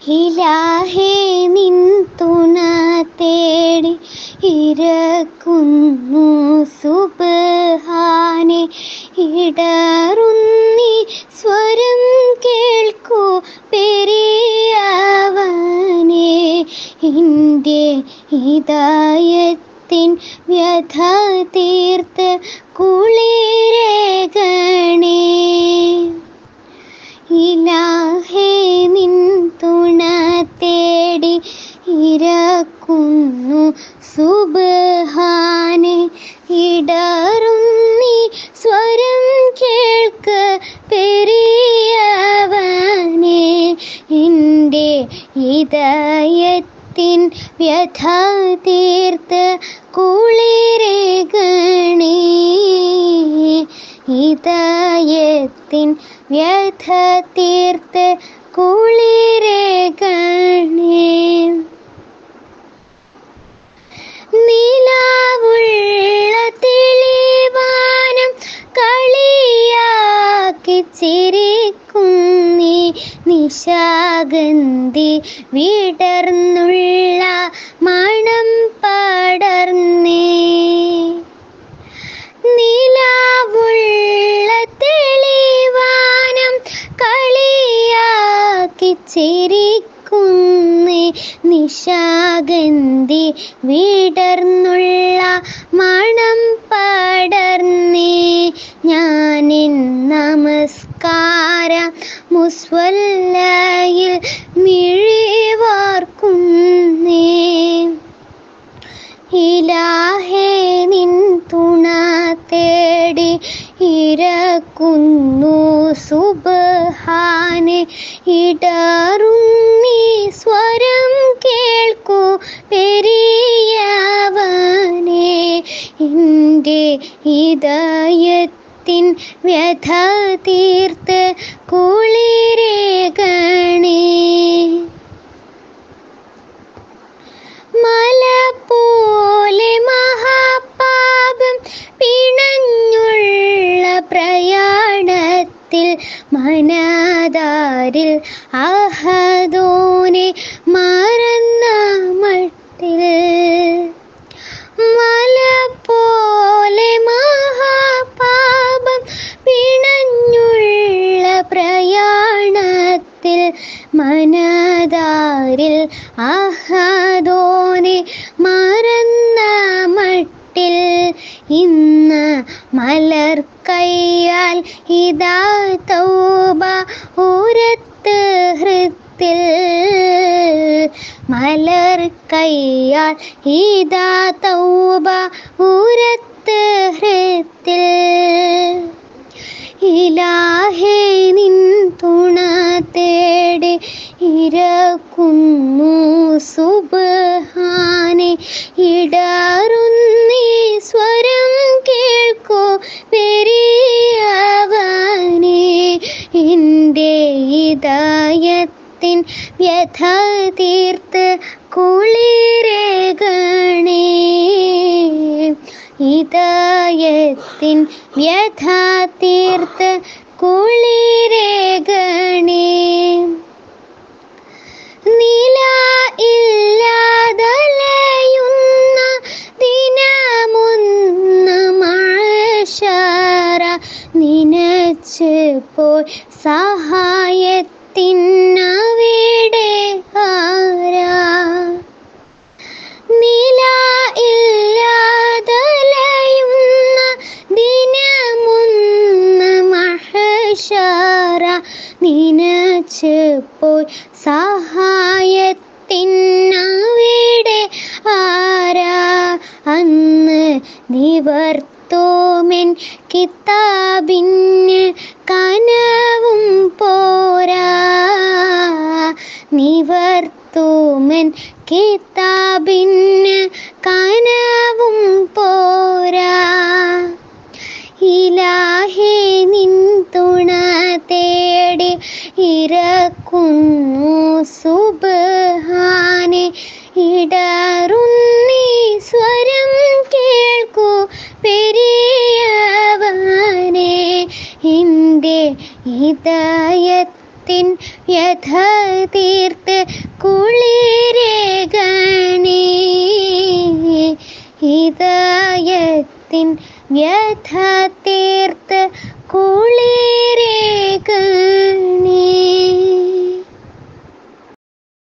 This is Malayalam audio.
ഇലാഹേ നിൻ തുണ തേടി ഇരക്കുന്നു സുബഹാനെ ഇടറുന്നി സ്വരം കേൾക്കൂ പെരിയവനെ എൻ്റെ ഹിദായത്തിൻ വ്യഥ തീർത്ത് കുളിരേകണേ ഇലാഹേ നിൻ തുണ തേടി ഇരക്കുന്നു സുബഹാനെ ഇടറുന്നി സ്വരം കേൾക്ക് പെരിയവനെ എൻ്റെ ഇതയത്തിൻ വ്യഥ തീർത്ത് കുളിരേകണേ ഇതയത്തിൻ വ്യഥ തീർത്ത് കുളിരേകണേ നിലാവുള്ള തെളിവാനം കളിയാക്കി ചിരിക്കുന്നി നിശാഗന്ധി വിടർന്നുള്ള മണം പടർന്നേ നിലാവുള്ള തെളിവാനം കളിയാക്കി ചിരിക്കുന്നേ നിശാഗന്ധി വിടർന്നുള്ള മണം പടർന്നേ ഞാനിൻ നമസ്കാര മുസ്വല്ലയിൽ മിഴിവാർക്കുന്നേ ഇലാഹേ നിൻ തുണ തേടി ഇരക്കുന്നു സുബഹാനെ ഇടറുന്നി സ്വരം കേൾക്കൂ പെരിയവനെ എൻ്റെ ഇതയത്തിൻ വ്യഥ തീർത്ത് കുളിരേകണേ മല പോലെ മഹാപാപം പിണഞ്ഞുള്ള പ്രയാണത്തിൽ മനതാരിൽ അഹദോനെ മറന്ന മട്ടിൽ മല പോലെ മഹാപാപം പിണഞ്ഞുള്ള പ്രയാണത്തിൽ മനതാരിൽ അഹദോനെ മറന്ന മട്ടിൽ ഇന്ന് മലർ കയ്യാൽ ഇതാ തൗബ ഉരത്ത് ഹൃത്തിൽ മലർ കയ്യാൽ ഇതാ തൗബ ഉരത്ത് ഹൃത്തിൽ ഇലാഹേ നിൻ തുണ തേടി ഇരക്കുന്നു സുബഹാനെ ഇടറുന്നി സ്വരം കേൾക്കൂ പെരിയവനെ എൻ്റെ ഇതായത്തിൻ വ്യഥ തീർത്ത് കുളിരേകണേ ഇതായത്തിൻ വ്യഥ തീർത്ത് കുളിരേകണേ നില ഇല്ലാതലയുന്ന ദിനമൊന്ന് മഴശാര നിനച്ച് പോയി സഹായത്തിനവിടെ ആരാ നില ഇല്ലാതലയുന്ന ദിനമൊന്ന് മഹശാര നിനച്ച് പോയി സഹായത്തിനവിടെ ആരാ അന്ന് നിവർത്തോമെൻ കിതാബിന് കനവും പോരാ നിവർത്തോമൻ കിതാബിന് കനവും പോരാ ഇലാഹേ നിൻ തുണ തേടി ഇരക്കുന്നു സുബഹാനെ ഇടറുന്നി സ്വരം കേൾക്കൂ പെരിയവനെ എൻ്റെ ഹിദായത്ത് ഹിതായത്തിൻ വ്യഥ തീർത്ത് കുളിരേകണേ ഹിതായത്തിൻ വ്യഥ തീർത്ത് കുളിരേകണേ